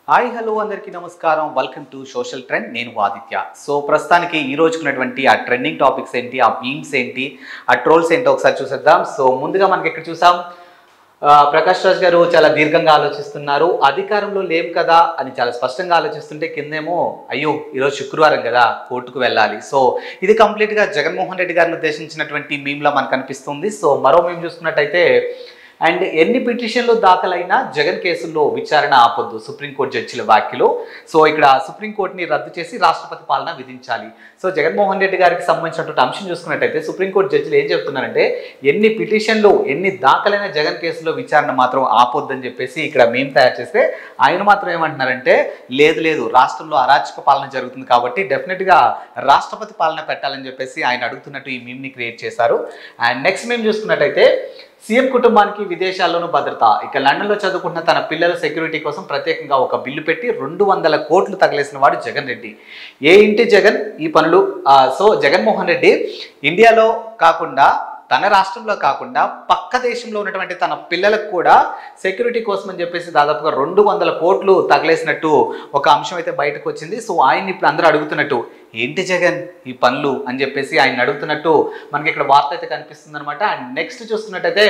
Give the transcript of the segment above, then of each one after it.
hi hello అందరికీ నమస్కారం welcome to social trend నేను ఆదిత్య సో ప్రస్తుతానికి ఈ రోజుకున్నటువంటి ఆ ట్రెండింగ్ టాపిక్స్ ఏంటి ఆ మీమ్స్ ఏంటి ఆ ట్రోల్స్ ఏంటో ఒకసారి చూసేద్దాం సో ముందుగా మనకి ఇక్కడ చూసాం ఆ, ప్రకాష్ రాజ్ గారు చాలా దీర్ఘంగా ఆలోచిస్తున్నారు అధికారంలో లేం కదా అని చాలా స్పష్టంగా ఆలోచిస్తుంటే కిందేమో అయ్యో ఈరోజు శుక్రవారం కదా కోర్టుకు వెళ్ళాలి సో ఇది కంప్లీట్గా జగన్మోహన్ రెడ్డి గారిని ఉద్దేశించినటువంటి మీమ్లా మనకు అనిపిస్తుంది సో మరో మేము చూసుకున్నట్టయితే అండ్ ఎన్ని పిటిషన్లు దాఖలైనా జగన్ కేసుల్లో విచారణ ఆపొద్దు సుప్రీంకోర్టు జడ్జిల వ్యాఖ్యలు సో ఇక్కడ సుప్రీంకోర్టుని రద్దు చేసి రాష్ట్రపతి పాలన విధించాలి సో జగన్మోహన్ రెడ్డి గారికి సంబంధించినటువంటి అంశం చూసుకున్నట్టయితే సుప్రీంకోర్టు జడ్జిలు ఏం చెప్తున్నారంటే ఎన్ని పిటిషన్లు ఎన్ని దాఖలైన జగన్ కేసులో విచారణ మాత్రం ఆపొద్దని చెప్పేసి ఇక్కడ మేము తయారు చేస్తే ఆయన మాత్రం ఏమంటున్నారంటే లేదు లేదు రాష్ట్రంలో అరాచక పాలన జరుగుతుంది కాబట్టి డెఫినెట్గా రాష్ట్రపతి పాలన పెట్టాలని చెప్పేసి ఆయన అడుగుతున్నట్టు ఈ మీమ్ని క్రియేట్ చేశారు అండ్ నెక్స్ట్ మేము చూసుకున్నట్టయితే సీఎం కుటుంబానికి విదేశాల్లోనూ భద్రత ఇక లండన్లో చదువుకుంటున్న తన పిల్లల సెక్యూరిటీ కోసం ప్రత్యేకంగా ఒక బిల్లు పెట్టి రెండు వందల కోట్లు తగిలేసిన వాడు జగన్ రెడ్డి ఏ ఇంటి జగన్ ఈ పనులు ఆ, సో జగన్మోహన్ రెడ్డి ఇండియాలో కాకుండా తన రాష్ట్రంలో కాకుండా పక్క దేశంలో ఉన్నటువంటి తన పిల్లలకు కూడా సెక్యూరిటీ కోసం అని చెప్పేసి దాదాపుగా రెండు వందల కోట్లు తగిలేసినట్టు ఒక అంశం అయితే బయటకు వచ్చింది సో ఆయన్ని ఇప్పుడు అందరూ అడుగుతున్నట్టు ఏంటి జగన్ ఈ పనులు అని చెప్పేసి ఆయన అడుగుతున్నట్టు మనకి ఇక్కడ వార్త అయితే కనిపిస్తుంది అనమాట అండ్ నెక్స్ట్ చూసుకున్నట్టయితే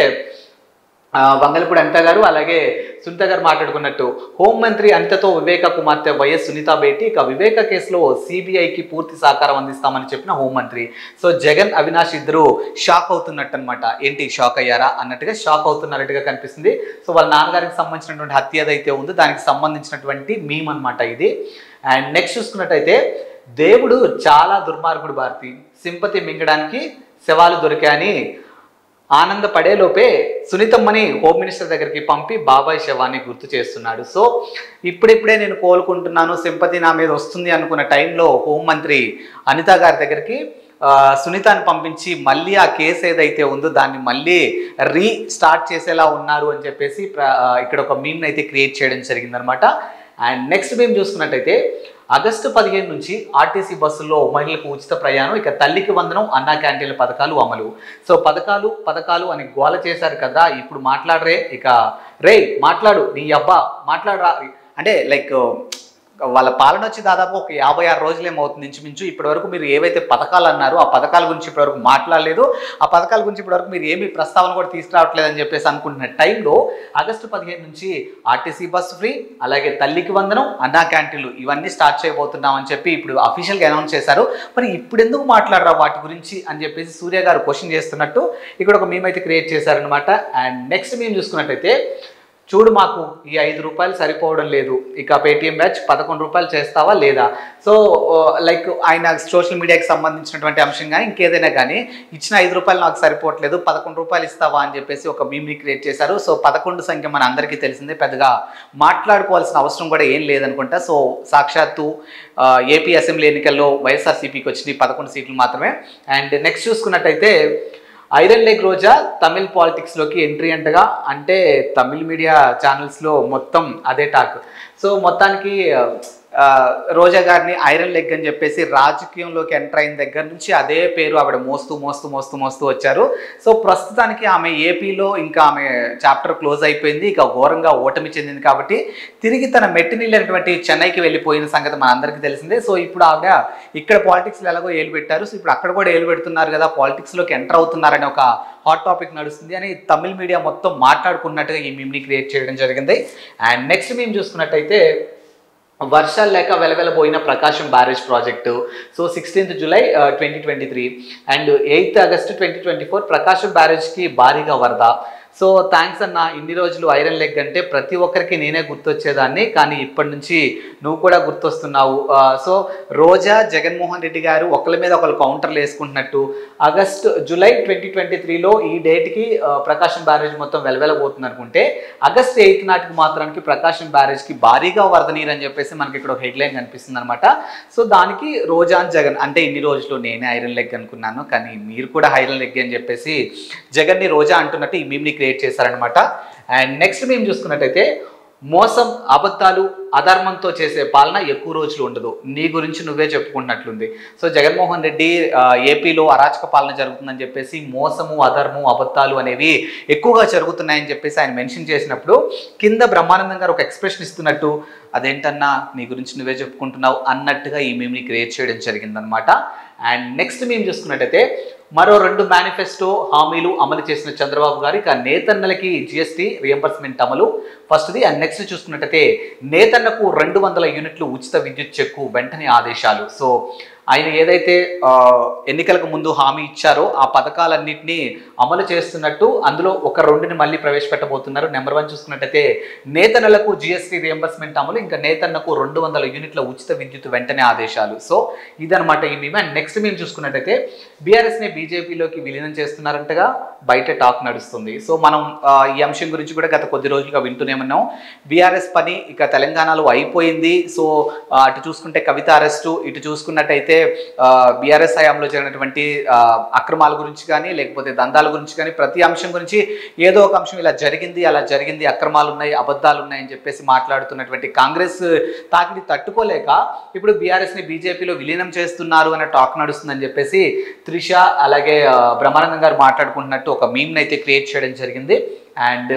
ఆ, వంగలపూడి అనిత గారు అలాగే సునీత గారు మాట్లాడుకున్నట్టు హోంమంత్రి అనితతో వివేక కుమార్తె వైఎస్ సునీత భేటీ ఇక వివేక కేసులో సిబిఐకి పూర్తి సహకారం అందిస్తామని చెప్పిన హోంమంత్రి సో జగన్ అవినాష్ ఇద్దరు షాక్ అవుతున్నట్టు అనమాట ఏంటి షాక్ అయ్యారా అన్నట్టుగా షాక్ అవుతున్నట్టుగా కనిపిస్తుంది సో వాళ్ళ నాన్నగారికి సంబంధించినటువంటి హత్య ఏదైతే ఉందో దానికి సంబంధించినటువంటి మీమ్ అన్నమాట ఇది అండ్ నెక్స్ట్ చూసుకున్నట్టయితే దేవుడు చాలా దుర్మార్గుడు భారతి సింపతి మింగడానికి శవాలు దొరికాయని ఆనందపడే లోపే సునీతమ్మని హోమ్ మినిస్టర్ దగ్గరికి పంపి బాబాయ్ శవాన్ని గుర్తు చేస్తున్నాడు సో ఇప్పుడిప్పుడే నేను కోలుకుంటున్నాను సింపతి నా మీద వస్తుంది అనుకున్న టైంలో హోంమంత్రి అనిత గారి దగ్గరికి ఆ, సునీతని పంపించి మళ్ళీ ఆ కేసు ఏదైతే ఉందో దాన్ని మళ్ళీ రీ స్టార్ట్ చేసేలా ఉన్నారు అని చెప్పేసి ప్ర- ఆ, ఇక్కడ ఒక మీమ్ అయితే క్రియేట్ చేయడం జరిగిందనమాట అండ్ నెక్స్ట్ మేము చూసుకున్నట్టయితే ఆగస్టు పదిహేను నుంచి ఆర్టీసీ బస్సుల్లో మహిళలకు ఉచిత ప్రయాణం ఇక తల్లికి వందనం అన్నా క్యాంటీన్ల పథకాలు అమలు సో పథకాలు పథకాలు అని గోల చేశారు కదా ఇప్పుడు మాట్లాడరే ఇక రే మాట్లాడు నీ అబ్బా మాట్లాడరా అంటే లైక్ వాళ్ళ పాలన వచ్చి దాదాపు ఒక యాభై ఆరు రోజులు ఏమవుతుంది ఇంచుమించు ఇప్పటి వరకు మీరు ఏవైతే పథకాలు అన్నారో ఆ పథకాల గురించి ఇప్పటివరకు మాట్లాడలేదు ఆ పథకాల గురించి ఇప్పటివరకు మీరు ఏమీ ప్రస్తావన కూడా తీసుకురావట్లేదు అని చెప్పేసి అనుకుంటున్న టైంలో ఆగస్టు పదిహేను నుంచి ఆర్టీసీ బస్సు ఫ్రీ అలాగే తల్లికి వందనం అన్నా క్యాంటీన్లు ఇవన్నీ స్టార్ట్ చేయబోతున్నాం అని చెప్పి ఇప్పుడు అఫీషియల్గా అనౌన్స్ చేశారు మరి ఇప్పుడు ఎందుకు మాట్లాడరా వాటి గురించి అని చెప్పేసి సూర్య గారు క్వశ్చన్ చేస్తున్నట్టు ఇక్కడ ఒక మేమైతే క్రియేట్ చేశారనమాట అండ్ నెక్స్ట్ మేము చూసుకున్నట్టయితే చూడు మాకు ఈ ఐదు రూపాయలు సరిపోవడం లేదు ఇక పేటిఎం బ్యాచ్ పదకొండు రూపాయలు చేస్తావా లేదా సో లైక్ ఆయన సోషల్ మీడియాకి సంబంధించినటువంటి అంశం కానీ ఇంకేదైనా కానీ ఇచ్చిన ఐదు రూపాయలు నాకు సరిపోవట్లేదు పదకొండు రూపాయలు ఇస్తావా అని చెప్పేసి ఒక మీమ్ని క్రియేట్ చేశారు సో పదకొండు సంఖ్య మన అందరికీ తెలిసిందే పెద్దగా మాట్లాడుకోవాల్సిన అవసరం కూడా ఏం లేదనుకుంటా సో సాక్షాత్తు ఆ, ఏపీ అసెంబ్లీ ఎన్నికల్లో వైఎస్ఆర్సీపీకి వచ్చినాయి పదకొండు సీట్లు మాత్రమే అండ్ నెక్స్ట్ చూసుకున్నట్టయితే ఐరన్ లెగ్ రోజా తమిళ్ పాలిటిక్స్లోకి ఎంట్రీ అంటగా అంటే తమిళ్ మీడియా ఛానల్స్లో మొత్తం అదే టాక్ సో మొత్తానికి ఆ, రోజా గారిని ఐరన్ లెగ్ అని చెప్పేసి రాజకీయంలోకి ఎంటర్ అయిన దగ్గర నుంచి అదే పేరు ఆవిడ మోస్తూ మోస్తూ మోస్తూ మోస్తూ వచ్చారు సో ప్రస్తుతానికి ఆమె ఏపీలో ఇంకా ఆమె చాప్టర్ క్లోజ్ అయిపోయింది ఇక ఘోరంగా ఓటమి చెందింది కాబట్టి తిరిగి తన మెట్టినిళ్ళైనటువంటి చెన్నైకి వెళ్ళిపోయిన సంగతి మనందరికీ తెలిసిందే సో ఇప్పుడు ఆవిడ ఇక్కడ పాలిటిక్స్లో ఎలాగో ఏలు పెట్టారు సో ఇప్పుడు అక్కడ కూడా ఏలు పెడుతున్నారు కదా పాలిటిక్స్లోకి ఎంటర్ అవుతున్నారని ఒక హాట్ టాపిక్ నడుస్తుంది అని తమిళ్ మీడియా మొత్తం మాట్లాడుకున్నట్టుగా ఈ మీమ్ని క్రియేట్ చేయడం జరిగింది అండ్ నెక్స్ట్ మేము చూసుకున్నట్టయితే వర్షాలు లేక వెలవెలబోయిన Prakasam barrage project so sixteenth July twenty twenty three and eighth August twenty twenty four Prakasam బ్యారేజ్కి భారీగా వరద సో థ్యాంక్స్ అన్న ఇన్ని రోజులు ఐరన్ లెగ్ అంటే ప్రతి ఒక్కరికి నేనే గుర్తొచ్చేదాన్ని కానీ ఇప్పటి నుంచి నువ్వు కూడా గుర్తొస్తున్నావు ఆ, సో రోజా జగన్మోహన్ రెడ్డి గారు ఒకరి మీద ఒకరు కౌంటర్లు వేసుకుంటున్నట్టు ఆగస్ట్ జూలై ట్వంటీ ట్వంటీ త్రీలో ఈ డేట్కి ఆ, ప్రకాశం బ్యారేజ్ మొత్తం వెలవెలబోతుంది అనుకుంటే ఆగస్ట్ ఎయిత్ నాటికి మాత్రానికి ప్రకాశం బ్యారేజ్కి భారీగా వరద నీరు అని చెప్పేసి మనకి ఇక్కడ ఒక హెడ్లైన్ కనిపిస్తుంది అనమాట సో దానికి రోజా జగన్ అంటే ఇన్ని రోజులు నేనే ఐరన్ లెగ్ అనుకున్నాను కానీ మీరు కూడా ఐరన్ లెగ్ అని చెప్పేసి జగన్ని రోజా అంటున్నట్టు ఈ మీమ్ని క్రియేట్ చేశారనమాట అండ్ నెక్స్ట్ మేము చూసుకున్నట్టయితే మోసం అబద్ధాలు అధర్మంతో చేసే పాలన ఎక్కువ రోజులు ఉండదు నీ గురించి నువ్వే చెప్పుకుంటున్నట్లుంది సో జగన్మోహన్ రెడ్డి ఆ, ఏపీలో అరాచక పాలన జరుగుతుందని చెప్పేసి మోసము అధర్మం అబద్ధాలు అనేవి ఎక్కువగా జరుగుతున్నాయని చెప్పేసి ఆయన మెన్షన్ చేసినప్పుడు కింద బ్రహ్మానందం గారు ఒక ఎక్స్ప్రెషన్ ఇస్తున్నట్టు అదేంటన్నా నీ గురించి నువ్వే చెప్పుకుంటున్నావు అన్నట్టుగా ఈ మేమ్ని క్రియేట్ చేయడం జరిగిందనమాట అండ్ నెక్స్ట్ మేము చూసుకున్నట్టయితే మరో రెండు మేనిఫెస్టో హామీలు అమలు చేసిన చంద్రబాబు గారు ఇక నేతన్నలకి జిఎస్టీ రియంబర్స్మెంట్ అమలు ఫస్ట్ది అండ్ నెక్స్ట్ చూసుకున్నట్టయితే నేతన్నకు రెండు వందల యూనిట్లు ఉచిత విద్యుత్ చెక్కు వెంటనే ఆదేశాలు సో ఆయన ఏదైతే ఆ, ఎన్నికలకు ముందు హామీ ఇచ్చారో ఆ పథకాలన్నింటినీ అమలు చేస్తున్నట్టు అందులో ఒక రెండుని మళ్ళీ ప్రవేశపెట్టబోతున్నారు నెంబర్ వన్ చూసుకున్నట్టయితే నేతన్నలకు జిఎస్టీ రియంబర్స్మెంట్ అమలు ఇంకా నేతన్నకు రెండు వందల యూనిట్ల ఉచిత విద్యుత్ వెంటనే ఆదేశాలు సో ఇదనమాట ఈ మేము అండ్ నెక్స్ట్ మేము చూసుకున్నట్టయితే బీఆర్ఎస్ని బీజేపీలోకి విలీనం చేస్తున్నారంటగా బయట టాక్ నడుస్తుంది సో మనం ఆ, ఈ అంశం గురించి కూడా గత కొద్ది రోజులుగా వింటూనే ఉన్నాం బీఆర్ఎస్ పని ఇక తెలంగాణలో అయిపోయింది సో ఆ, అటు చూసుకుంటే కవిత అరెస్టు ఇటు చూసుకున్నట్టయితే బీఆర్ఎస్ హయాంలో జరిగినటువంటి ఆ, అక్రమాల గురించి కానీ లేకపోతే దందాల గురించి కానీ ప్రతి అంశం గురించి ఏదో ఒక అంశం ఇలా జరిగింది అలా జరిగింది అక్రమాలు ఉన్నాయి అబద్ధాలు ఉన్నాయి అని చెప్పేసి మాట్లాడుతున్నటువంటి కాంగ్రెస్ తాకిడి తట్టుకోలేక ఇప్పుడు బీఆర్ఎస్ని బీజేపీలో విలీనం చేస్తున్నారు అనే టాక్ నడుస్తుందని చెప్పేసి త్రిష అలాగే ఆ, బ్రహ్మానందం గారు మాట్లాడుకుంటున్నట్టు ఒక మీమ్ని అయితే క్రియేట్ చేయడం జరిగింది అండ్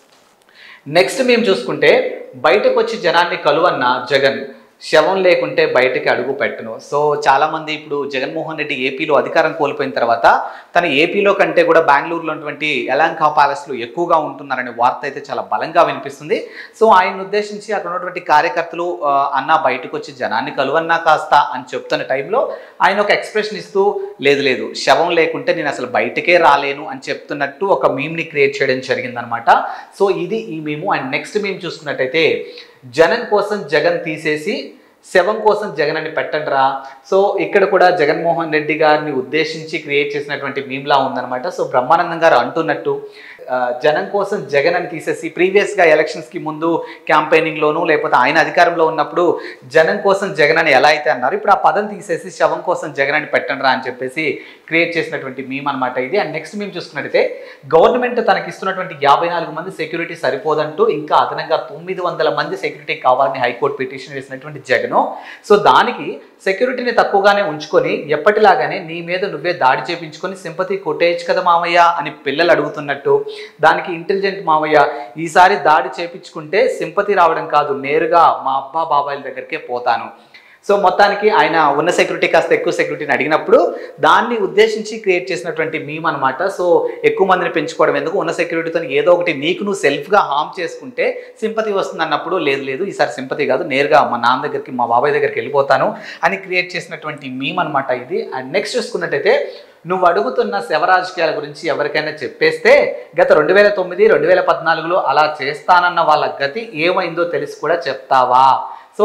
నెక్స్ట్ మేము చూసుకుంటే బయటకు వచ్చి జనాన్ని కలువన్న జగన్ శవం లేకుంటే బయటకి అడుగు పెట్టను సో చాలామంది ఇప్పుడు జగన్మోహన్ రెడ్డి ఏపీలో అధికారం కోల్పోయిన తర్వాత తన ఏపీలో కంటే కూడా బెంగళూరులో ఉన్నటువంటి యలాంకా ప్యాలెస్లో ఎక్కువగా ఉంటున్నారనే వార్త అయితే చాలా బలంగా వినిపిస్తుంది సో ఆయన ఉద్దేశించి అక్కడ ఉన్నటువంటి కార్యకర్తలు ఆ, అన్న బయటకు వచ్చి జనాన్ని కలువన్నా కాస్త అని చెప్తున్న టైంలో ఆయన ఒక ఎక్స్ప్రెషన్ ఇస్తూ లేదు లేదు శవం లేకుంటే నేను అసలు బయటకే రాలేను అని చెప్తున్నట్టు ఒక మీమ్ని క్రియేట్ చేయడం జరిగిందనమాట సో ఇది ఈ మేము అండ్ నెక్స్ట్ మేము చూసుకున్నట్టయితే జనం కోసం జగన్ తీసేసి శవం కోసం జగన్ అని పెట్టండిరా సో ఇక్కడ కూడా జగన్మోహన్ రెడ్డి గారిని ఉద్దేశించి క్రియేట్ చేసినటువంటి మీమ్లా ఉందన్నమాట సో బ్రహ్మానందం గారు అంటున్నట్టు ఆ, జనం కోసం జగన్ అని తీసేసి ప్రీవియస్గా ఎలక్షన్స్కి ముందు క్యాంపెయినింగ్లోనూ లేకపోతే ఆయన అధికారంలో ఉన్నప్పుడు జనం కోసం జగన్ అని ఎలా అయితే అన్నారు ఇప్పుడు ఆ పదం తీసేసి శవం కోసం జగన్ అని పెట్టండిరా అని చెప్పేసి క్రియేట్ చేసినటువంటి మీమ్ అనమాట ఇది అండ్ నెక్స్ట్ మేము చూసుకున్నట్టయితే గవర్నమెంట్ తనకి ఇస్తున్నటువంటి యాభై నాలుగు మంది సెక్యూరిటీ సరిపోదంటూ ఇంకా అదనంగా తొమ్మిది వందల మంది సెక్యూరిటీ కావాలని హైకోర్టు పిటిషన్ వేసినటువంటి జగన్ సో దానికి సెక్యూరిటీని తక్కువగానే ఉంచుకొని ఎప్పటిలాగానే నీ మీద నువ్వే దాడి చేపించుకొని సింపతి కొట్టేయచ్చు కదా మామయ్య అని పిల్లలు అడుగుతున్నట్టు దానికి ఇంటెలిజెంట్ మామయ్య ఈసారి దాడి చేపించుకుంటే సింపతి రావడం కాదు నేరుగా మా అబ్బా బాబాయిల దగ్గరికే పోతాను సో మొత్తానికి ఆయన ఉన్న సెక్యూరిటీ కాస్త ఎక్కువ సెక్యూరిటీని అడిగినప్పుడు దాన్ని ఉద్దేశించి క్రియేట్ చేసినటువంటి మీమ్ అనమాట సో ఎక్కువ మందిని పెంచుకోవడం ఎందుకు ఉన్న సెక్యూరిటీతో ఏదో ఒకటి నీకు నువ్వు సెల్ఫ్గా హామ్ చేసుకుంటే సింపతి వస్తుంది అన్నప్పుడు లేదు లేదు ఈసారి సింపతి కాదు నేరుగా మా నాన్న దగ్గరికి మా బాబాయ్ దగ్గరికి వెళ్ళిపోతాను అని క్రియేట్ చేసినటువంటి మీమ్ అనమాట ఇది అండ్ నెక్స్ట్ చూసుకున్నట్టయితే నువ్వు అడుగుతున్న శవ రాజకీయాల గురించి ఎవరికైనా చెప్పేస్తే గత రెండు వేల తొమ్మిది రెండు వేల పద్నాలుగులో అలా చేస్తానన్న వాళ్ళ గతి ఏమైందో తెలిసి కూడా చెప్తావా సో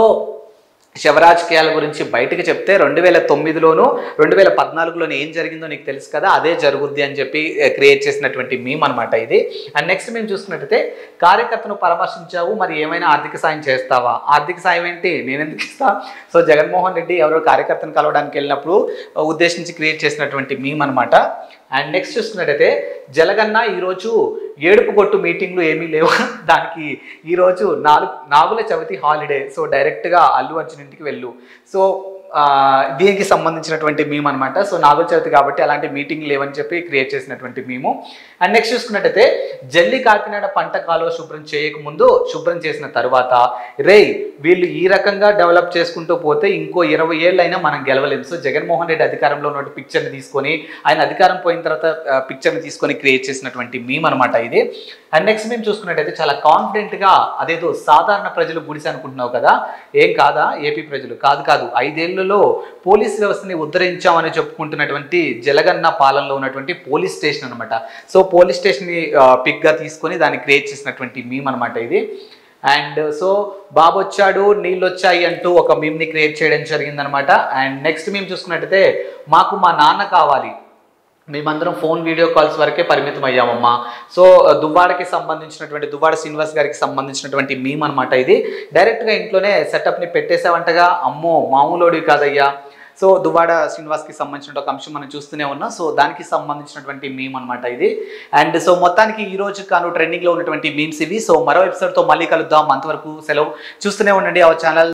శివరాజకీయాల గురించి బయటకు చెప్తే రెండు వేల తొమ్మిదిలోను రెండు వేల పద్నాలుగులోనే ఏం జరిగిందో నీకు తెలుసు కదా అదే జరుగుద్ది అని చెప్పి క్రియేట్ చేసినటువంటి మీమ్ అనమాట ఇది అండ్ నెక్స్ట్ మేము చూసుకున్నట్టయితే కార్యకర్తను పరామర్శించావు మరి ఏమైనా ఆర్థిక సాయం చేస్తావా ఆర్థిక సాయం ఏంటి నేను ఎందుకు ఇస్తా సో జగన్మోహన్ రెడ్డి ఎవరో కార్యకర్తను కలవడానికి వెళ్ళినప్పుడు ఉద్దేశించి క్రియేట్ చేసినటువంటి మీమ్ అనమాట అండ్ నెక్స్ట్ చూసుకున్నట్టయితే జలగన్న ఈరోజు ఏడుపు కొట్టు మీటింగ్లు ఏమీ లేవు దానికి ఈరోజు నాలుగు నాగుల చవితి హాలిడే సో డైరెక్ట్గా అల్లు అర్జున్ ఇంటికి వెళ్ళు సో ఆ, దీనికి సంబంధించినటువంటి మీమ్ అనమాట సో నాగుల చవితి కాబట్టి అలాంటి మీటింగ్ లేవని చెప్పి క్రియేట్ చేసినటువంటి మేము అండ్ నెక్స్ట్ చూసుకున్నట్టయితే జల్లి కాకినాడ పంట కాలువ శుభ్రం చేయకముందు శుభ్రం చేసిన తర్వాత రే వీళ్ళు ఈ రకంగా డెవలప్ చేసుకుంటూ పోతే ఇంకో ఇరవై ఏళ్ళైనా మనం గెలవలేము సో జగన్మోహన్ రెడ్డి అధికారంలో ఉన్న పిక్చర్ని తీసుకొని ఆయన అధికారం పోయిన తర్వాత పిక్చర్ని తీసుకొని క్రియేట్ చేసినటువంటి మీమ్ అనమాట ఇది అండ్ నెక్స్ట్ మేము చూసుకున్నట్టయితే చాలా కాన్ఫిడెంట్గా అదేదో సాధారణ ప్రజలు గుడిసి అనుకుంటున్నావు కదా ఏం కాదా ఏపీ ప్రజలు కాదు కాదు ఐదేళ్లలో పోలీస్ వ్యవస్థని ఉద్ధరించామని చెప్పుకుంటున్నటువంటి జలగన్న పాలనలో ఉన్నటువంటి పోలీస్ స్టేషన్ అనమాట సో పోలీస్ స్టేషన్ని పిక్గా తీసుకొని దాన్ని క్రియేట్ చేసినటువంటి మీమ్ అనమాట ఇది అండ్ సో బాబు వచ్చాడు నీళ్ళు వచ్చాయి అంటూ ఒక మీమ్ని క్రియేట్ చేయడం జరిగిందనమాట అండ్ నెక్స్ట్ మేము చూసుకున్నట్టయితే మాకు మా నాన్న కావాలి మేమందరం ఫోన్ వీడియో కాల్స్ వరకే పరిమితం అయ్యామమ్మా సో దువ్వాడకి సంబంధించినటువంటి దువ్వాడ శ్రీనివాస్ గారికి సంబంధించినటువంటి మీమ్ అనమాట ఇది డైరెక్ట్గా ఇంట్లోనే సెటప్ని పెట్టేసావంటగా అమ్మో మామూలోడివి కాదయ్యా సో దువ్వాడ శ్రీనివాస్కి సంబంధించిన ఒక అంశం మనం చూస్తూనే ఉన్నాం సో దానికి సంబంధించినటువంటి మీమ్ అనమాట ఇది అండ్ సో మొత్తానికి ఈ రోజు కాను ట్రెండింగ్లో ఉన్నటువంటి మీమ్స్ ఇవి సో మరో ఎపిసోడ్తో మళ్ళీ కలుద్దాం అంతవరకు సెలవు చూస్తూనే ఉండండి అవర్ ఛానల్